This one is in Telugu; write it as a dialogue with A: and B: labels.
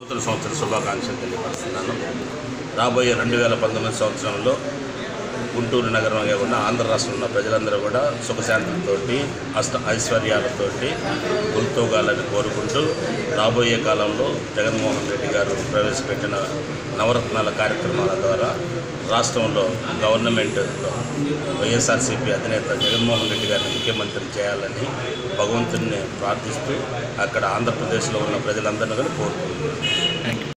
A: నూతన సంవత్సర శుభాకాంక్షలు తెలియపరుస్తున్నాను రాబోయే రెండు వేల పంతొమ్మిది సంవత్సరంలో గుంటూరు నగరంగా ఉన్న ఆంధ్ర రాష్ట్రంలో ఉన్న ప్రజలందరూ కూడా సుఖశాంతులతోటి అష్ట ఐశ్వర్యాలతోటి గుర్తోగాలని కోరుకుంటూ రాబోయే కాలంలో జగన్మోహన్ రెడ్డి గారు ప్రవేశపెట్టిన నవరత్నాల కార్యక్రమాల ద్వారా రాష్ట్రంలో గవర్నమెంట్లో వైఎస్ఆర్సీపీ అధినేత జగన్మోహన్ రెడ్డి గారిని ముఖ్యమంత్రి చేయాలని భగవంతుని ప్రార్థిస్తూ అక్కడ ఆంధ్రప్రదేశ్లో ఉన్న ప్రజలందరినీ కూడా కోరుకుంటున్నాను